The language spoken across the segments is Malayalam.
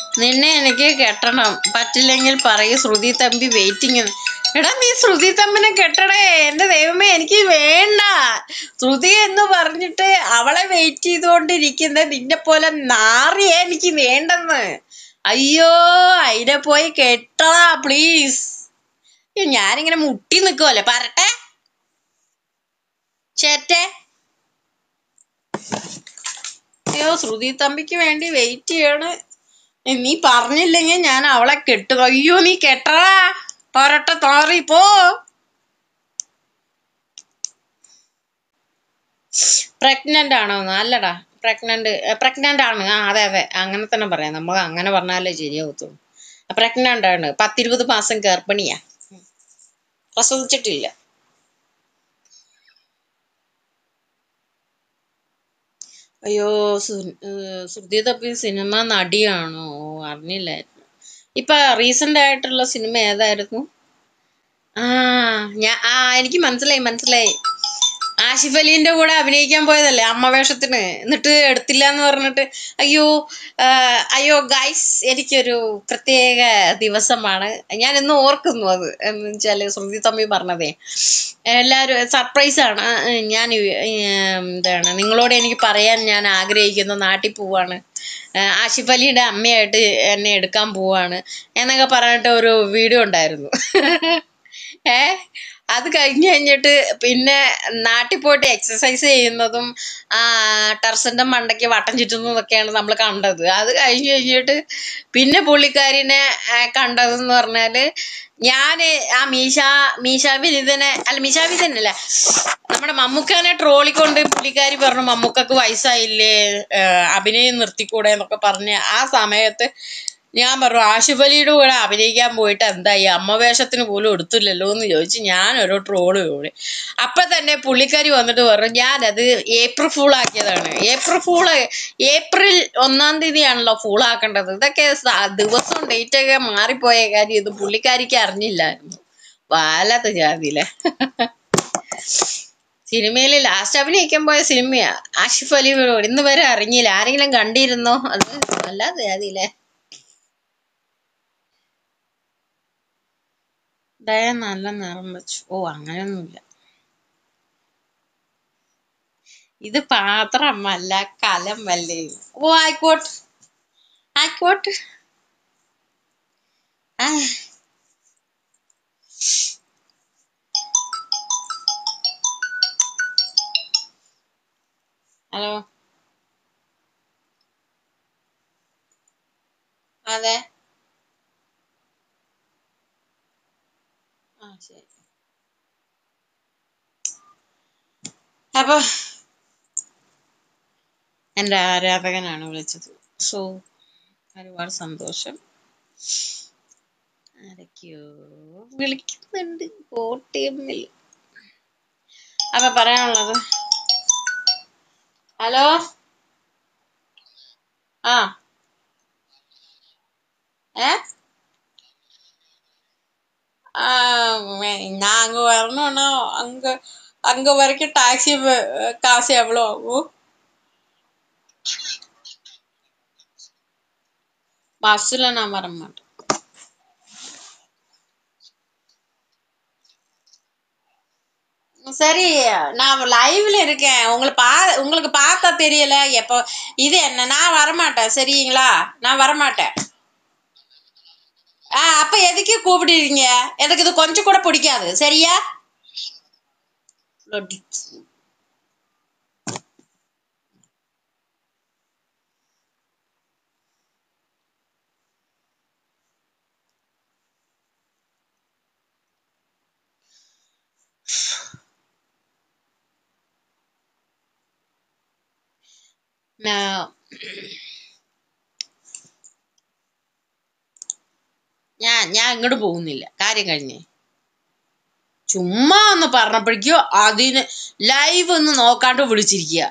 നിന്നെ എനിക്ക് കെട്ടണം പറ്റില്ലെങ്കിൽ പറയൂ ശ്രുതി തമ്പി വെയിറ്റിംഗ് എടാ നീ ശ്രുതി തമ്പിനെ കെട്ടടേ എന്റെ ദൈവമേ എനിക്ക് വേണ്ട ശ്രുതി എന്ന് പറഞ്ഞിട്ട് അവളെ വെയിറ്റ് ചെയ്തുകൊണ്ടിരിക്കുന്ന നിന്നെ പോലെ നാറിയെ എനിക്ക് വേണ്ടെന്ന് അയ്യോ അതിനെ പോയി കെട്ടടാ പ്ലീസ് ഞാനിങ്ങനെ മുട്ടി നിൽക്കുമല്ലേ പറട്ടെ ചേറ്റെ അയ്യോ ശ്രുതി തമ്പിക്ക് വേണ്ടി വെയിറ്റ് ചെയ്യാണ് ഏ, നീ പറഞ്ഞില്ലെങ്കിൽ ഞാൻ അവളെ കെട്ടും അയ്യോ നീ കെട്ടടാ തോരട്ടെ തോറി പോ പ്രഗ്നന്റ് ആണോ അല്ലടാ പ്രഗ്നന്റ് പ്രഗ്നന്റ് ആണ് ആ അതെ അതെ അങ്ങനെ തന്നെ പറയാം നമ്മൾ അങ്ങനെ പറഞ്ഞാലേ ശരിയാവത്തുള്ളൂ പ്രഗ്നന്റ് ആണ് പത്തിരുപത് മാസം ഗർഭിണിയാ പ്രസവിച്ചിട്ടില്ല അയ്യോ സു- ഏഹ് ശ്രുതി തപ്പി സിനിമ നടിയാണോ ഓ, അറിഞ്ഞില്ലായിരുന്നു ഇപ്പൊ റീസെന്റ് ആയിട്ടുള്ള സിനിമ ഏതായിരുന്നു ആ ഞാൻ ആ എനിക്ക് മനസ്സിലായി മനസ്സിലായി ആഷിഫ് അലീന്റെ കൂടെ അഭിനയിക്കാൻ പോയതല്ലേ അമ്മ വേഷത്തിന് എന്നിട്ട് എടുത്തില്ല എന്ന് പറഞ്ഞിട്ട് അയ്യോ ആ, അയ്യോ ഗൈസ് എനിക്കൊരു പ്രത്യേക ദിവസമാണ് ഞാൻ ഇന്ന് ഓർക്കുന്നു അത് എന്ന് വെച്ചാല് ശ്രുതി തമ്പി പറഞ്ഞതേ എല്ലാവരും സർപ്രൈസ് ആണ് ആ, ആ, ഞാൻ ഈ- ഈ, എന്താണ് നിങ്ങളോട് എനിക്ക് പറയാൻ ഞാൻ ആഗ്രഹിക്കുന്ന നാട്ടിൽ പോവാണ് ആ, ആഷിഫ് അലിയുടെ അമ്മയായിട്ട് എന്നെ എടുക്കാൻ പോവാണ് എന്നൊക്കെ പറഞ്ഞിട്ട് ഒരു വീഡിയോ ഉണ്ടായിരുന്നു ഏ അത് കഴിഞ്ഞ് കഴിഞ്ഞിട്ട് പിന്നെ നാട്ടിൽ പോയിട്ട് എക്സസൈസ് ചെയ്യുന്നതും ആ ടെറസിന്റെ മണ്ടയ്ക്ക് വട്ടം ചുറ്റുന്നതൊക്കെയാണ് നമ്മൾ കണ്ടത് അത് കഴിഞ്ഞ് കഴിഞ്ഞിട്ട് പിന്നെ പുള്ളിക്കാരിനെ ആ, കണ്ടതെന്ന് പറഞ്ഞാല് ഞാന് ആ മീശ മീശ വിനിതനെ അല്ല മീശ വിനിതനല്ല നമ്മുടെ മമ്മൂക്കാനെ ട്രോളിക്കൊണ്ട് പുള്ളിക്കാരി പറഞ്ഞു മമ്മൂക്കക്ക് വയസ്സായില്ലേ ആ, അഭിനയം നിർത്തിക്കൂടെ എന്നൊക്കെ പറഞ്ഞ് ആ സമയത്ത് ഞാൻ പറഞ്ഞു ആഷിഫ് അലിയുടെ കൂടെ അഭിനയിക്കാൻ പോയിട്ട് എന്തായി അമ്മ വേഷത്തിന് പോലും എടുത്തില്ലല്ലോ എന്ന് ചോദിച്ച് ഞാൻ ഒരു ട്രോള് കൂടി അപ്പൊ തന്നെ പുള്ളിക്കാരി വന്നിട്ട് പറഞ്ഞു ഞാനത് ഏപ്രിൽ ഫൂൾ ആക്കിയതാണ് ഏപ്രിൽ ഫൂള് ഏപ്രിൽ ഒന്നാം തീയതിയാണല്ലോ ഫൂൾ ആക്കേണ്ടത് ഇതൊക്കെ സ- ദിവസവും ഡേറ്റ് ഒക്കെ മാറിപ്പോയ കാര്യം ഇത് പുള്ളിക്കാരിക്ക് അറിഞ്ഞില്ലായിരുന്നു വാലത്ത് ജാതിയിലെ സിനിമയിൽ ലാസ്റ്റ് അഭിനയിക്കാൻ പോയ സിനിമയാ ആഷിഫ് അലി ഇന്ന് വരെ അറിഞ്ഞില്ല ആരെങ്കിലും കണ്ടിരുന്നോ അത് വല്ലാതെ ജാതിയിലെ ദയ നല്ല നിറം വെച്ചു ഓ അങ്ങനെയൊന്നുമില്ല ഇത് പാത്രമല്ല കലമല്ലേ ഓ ആയിക്കോട്ടെ ആയിക്കോട്ടെ ആ ഹലോ അതെ ആ ശരി അപ്പൊ എന്റെ ആരാധകനാണ് വിളിച്ചത് സോ ഒരുപാട് സന്തോഷം ആരൊക്കെയോ വിളിക്കുന്നുണ്ട് കോട്ടയമ്മിൽ അപ്പൊ പറയാനുള്ളത് ഹലോ ആ ഏ ஆ, நான் அங்க வரணும்னா அங்க அங்க வரைக்கும் டாக்ஸி காசு எவ்வளோ ஆகும் பஸ்ல நான் வர மாட்டேன் சரி நான் லைவ்ல இருக்கேன் உங்களை பா உங்களுக்கு பார்த்தா தெரியல எப்போ இது என்ன நான் வரமாட்டேன் சரிங்களா நான் வரமாட்டேன் ஆ அப்ப எதுக்கு கூப்பிடுறீங்க எனக்கு இது கொஞ்சம் கூட பிடிக்காது சரியா Bloody fool. நான் ഞാൻ ഞാൻ ഇങ്ങോട്ട് പോകുന്നില്ല കാര്യം കഴിഞ്ഞേ ചുമ്മാ ഒന്ന് പറഞ്ഞപ്പോഴേക്കോ അതിന് ലൈവ് ഒന്ന് നോക്കാണ്ട് വിളിച്ചിരിക്കുക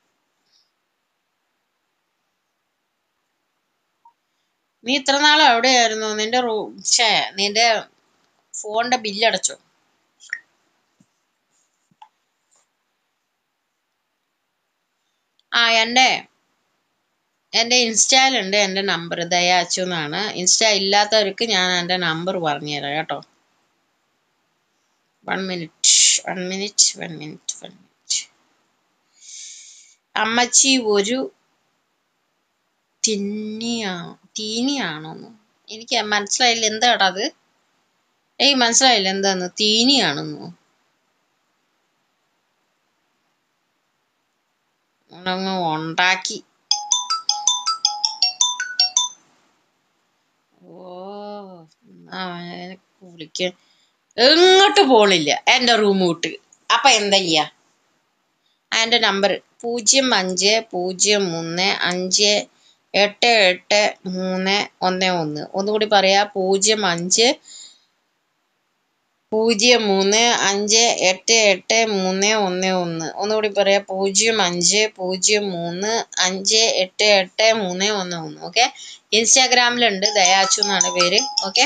നീ ഇത്ര നാൾ എവിടെയായിരുന്നു നിന്റെ റൂ ഛേ നിന്റെ ഫോണിന്റെ ബില്ലടച്ചോ ആ എന്റെ എൻ്റെ ഇൻസ്റ്റയിലുണ്ട് എൻ്റെ നമ്പർ ദയാച്ചു എന്നാണ് ഇൻസ്റ്റ ഇല്ലാത്തവർക്ക് ഞാൻ എൻ്റെ നമ്പർ പറഞ്ഞുതരാം കേട്ടോ one minute one minute one minute one minute അമ്മച്ചി ഒരു തിന്നിയാ തീനിയാണോന്ന് എനിക്ക് മനസ്സിലായില്ല എന്താടാ അത് ഏയ് മനസ്സിലായില്ല എന്താന്ന് തീനിയാണെന്നോ അങ്ങ് ഉണ്ടാക്കി ഓ എന്നാ എനിക്ക് വിളിക്കാൻ എങ്ങോട്ട് പോണില്ല എൻ്റെ റൂം വിട്ട് അപ്പൊ എന്താ ചെയ്യാ എൻ്റെ നമ്പർ പൂജ്യം അഞ്ച് പൂജ്യം മൂന്ന് അഞ്ച് എട്ട് എട്ട് മൂന്ന് ഒന്ന് ഒന്ന് ഒന്നുകൂടി പറയാ പൂജ്യം അഞ്ച് പൂജ്യം മൂന്ന് അഞ്ച് എട്ട് എട്ട് മൂന്ന് ഒന്ന് ഒന്ന് ഒന്നുകൂടി പറയാ പൂജ്യം അഞ്ച് പൂജ്യം മൂന്ന് അഞ്ച് എട്ട് എട്ട് മൂന്ന് ഒന്ന് ഒന്ന് ഓക്കെ ഇൻസ്റ്റാഗ്രാമിലുണ്ട് ദയാച്ചു എന്നാണ് പേര് ഓക്കെ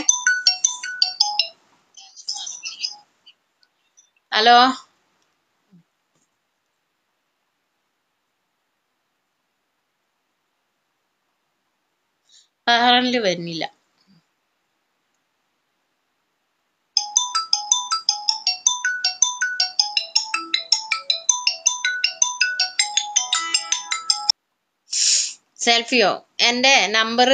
ഹലോ സഹറിൽ വരുന്നില്ല സെൽഫിയോ എൻ്റെ നമ്പർ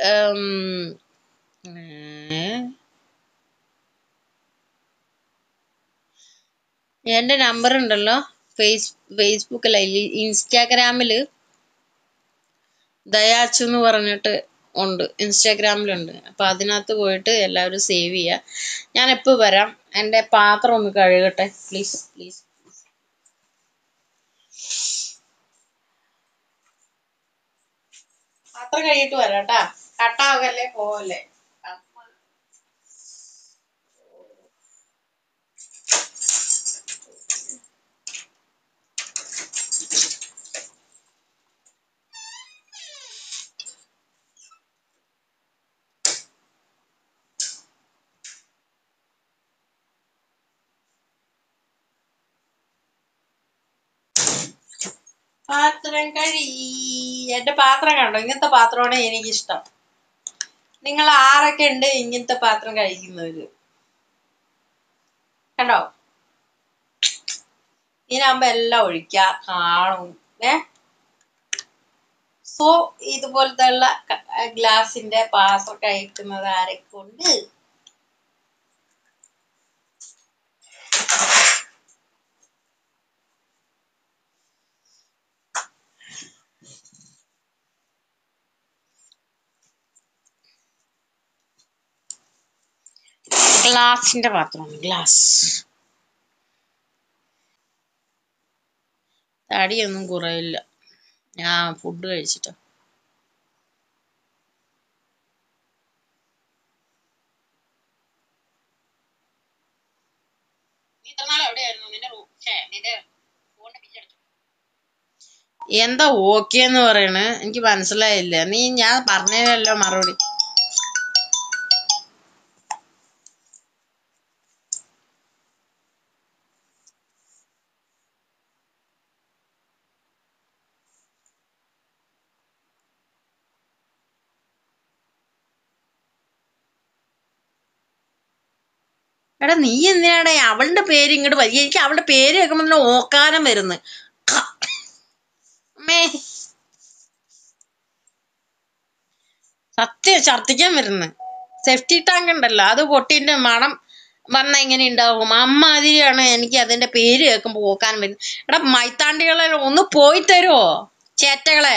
എൻ്റെ നമ്പർ ഉണ്ടല്ലോ ഫേസ് ഫേസ്ബുക്കിൽ ഇൻസ്റ്റാഗ്രാമിൽ ദയാച്ചു എന്ന് പറഞ്ഞിട്ട് ഉണ്ട് ഇൻസ്റ്റാഗ്രാമിലുണ്ട് അപ്പൊ അതിനകത്ത് പോയിട്ട് എല്ലാവരും സേവ് ചെയ്യുക ഞാൻ എപ്പോൾ വരാം എൻ്റെ പാത്രം ഒന്ന് കഴുകട്ടെ പ്ലീസ് പ്ലീസ് പാത്രം കഴുകിയിട്ട് വരാം കേട്ടാ കട്ടാകല്ലേ പോവല്ലേ പാത്രം കഴുകി എന്റെ പാത്രം കണ്ടോ ഇങ്ങനത്തെ പാത്രമാണ് എനിക്കിഷ്ടം നിങ്ങൾ ആരൊക്കെ ഉണ്ട് ഇങ്ങനത്തെ പാത്രം കഴിക്കുന്നവര് കണ്ടോ ഇതിനാകുമ്പോ എല്ലാം ഒഴിക്ക കാണും ഏ സോ ഇതുപോലത്തെ ഉള്ള ഗ്ലാസിന്റെ പാത്രം കഴിക്കുന്നത് ആരൊക്കെ ഉണ്ട് ഗ്ലാസിന്റെ പാത്രമാണ് ഗ്ലാസ് തടിയൊന്നും കുറയില്ല ഞാൻ ഫുഡ് കഴിച്ചിട്ടാ എന്താ ഓക്കെ എന്ന് പറയണ് എനിക്ക് മനസ്സിലായില്ല നീ ഞാൻ പറഞ്ഞതിനല്ലോ മറുപടി എടാ നീ എന്തിനാടാ അവളുടെ പേര് ഇങ്ങോട്ട് വരി എനിക്ക് അവളുടെ പേര് കേൾക്കുമ്പോ തന്നെ ഓക്കാനം വരുന്നു ക- അമ്മേ സത്യം ഛർദിക്കാൻ വരുന്നു സേഫ്റ്റി ടാങ്ക് ഉണ്ടല്ലോ അത് പൊട്ടിന്റെ മണം വന്ന എങ്ങനെ ഉണ്ടാവും അമ്മാതിരിയാണ് എനിക്ക് അതിന്റെ പേര് കേൾക്കുമ്പോ ഓക്കാനം വരുന്നത് എടാ മൈത്താണ്ടികളെ ഒന്ന് പോയി തരുമോ ചേറ്റകളെ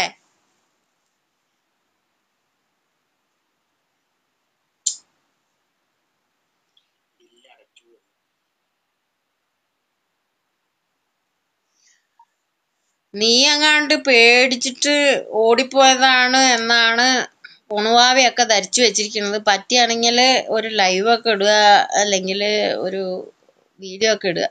നീ അങ്ങാണ്ട് പേടിച്ചിട്ട് ഓടിപ്പോയതാണ് എന്നാണ് ഉണുവാവയൊക്കെ ധരിച്ചു വെച്ചിരിക്കുന്നത് പറ്റിയാണെങ്കിൽ ഒരു ലൈവ് ഒക്കെ ഇടുക അല്ലെങ്കിൽ ഒരു വീഡിയോ ഒക്കെ ഇടുക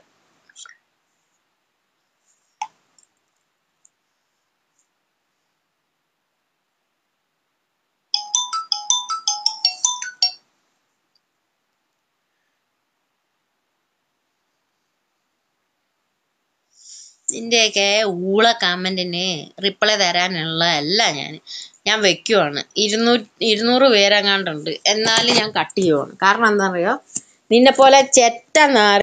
നിന്റെയൊക്കെ ഊള കമന്റിന് റിപ്ലൈ തരാനുള്ള അല്ല ഞാൻ ഞാൻ വെക്കുവാണ് ഇരുന്നൂ ഇരുന്നൂറ് പേരെങ്ങാണ്ടുണ്ട് എന്നാലും ഞാൻ കട്ട് ചെയ്യുവാണ് കാരണം എന്താണെന്നറിയോ നിന്നെ പോലെ ചെറ്റ നാറി